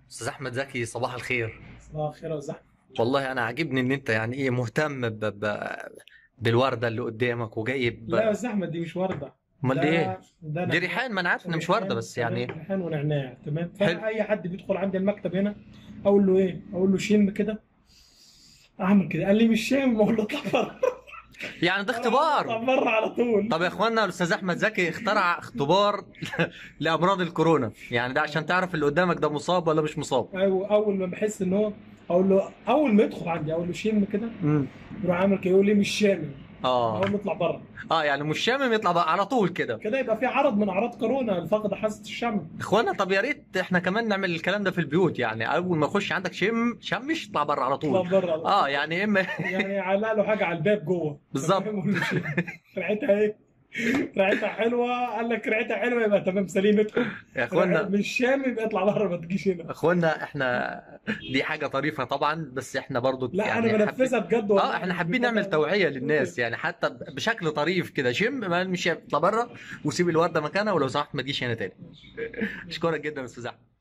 استاذ احمد زكي صباح الخير صباح الخير يا زحمه والله انا عاجبني ان انت يعني ايه مهتم ب... ب... بالورده اللي قدامك وجايب لا يا زحمه دي مش ورده امال ده- دي ايه ده دي ريحان ما انا عارف ان مش ورده بس يعني ريحان ونعناع تمام حلو. فانا اي حد بيدخل عندي المكتب هنا اقول له ايه اقول له شم كده اعمل كده قال لي مش شام اقول له اطلع بره يعني ده اطلع اختبار بره على طول طب يا اخوانا الاستاذ احمد زكي اخترع اختبار لامراض الكورونا يعني ده عشان تعرف اللي قدامك ده مصاب ولا مش مصاب أو اول ما بحس ان هو اقول له اول ما يدخل عندي اقول له شم كده امم يروح عامل كده يقول لي مش شامم اه اقول له اطلع بره اه يعني مش شامم يطلع بقى على طول كده كده يبقى في عرض من اعراض كورونا الفقد حاسه الشم اخوانا طب يا ريت احنا كمان نعمل الكلام ده في البيوت يعني اول ما يخش عندك شم شمش اطلع بره على اطلع طول بره على طول. اه يعني اما يعني علق له حاجه على الباب جوه بالظبط. تمام؟ قول له شيل. ريحتها ايه؟ ريحتها حلوه قال لك ريحتها حلوه يبقى تمام سليم ادخل يا اخوانا مش شام يبقى اطلع بره ما تجيش هنا اخوانا احنا دي حاجه طريفه طبعا بس احنا برضو لا يعني انا حابين- بنفذها بجد والله. اه احنا حابين نعمل توعيه للناس يعني حتى بشكل طريف كده شم ما مش اطلع بره وسيب الورده مكانها ولو سمحت ما تجيش هنا تاني اشكرك جدا يا استاذ احمد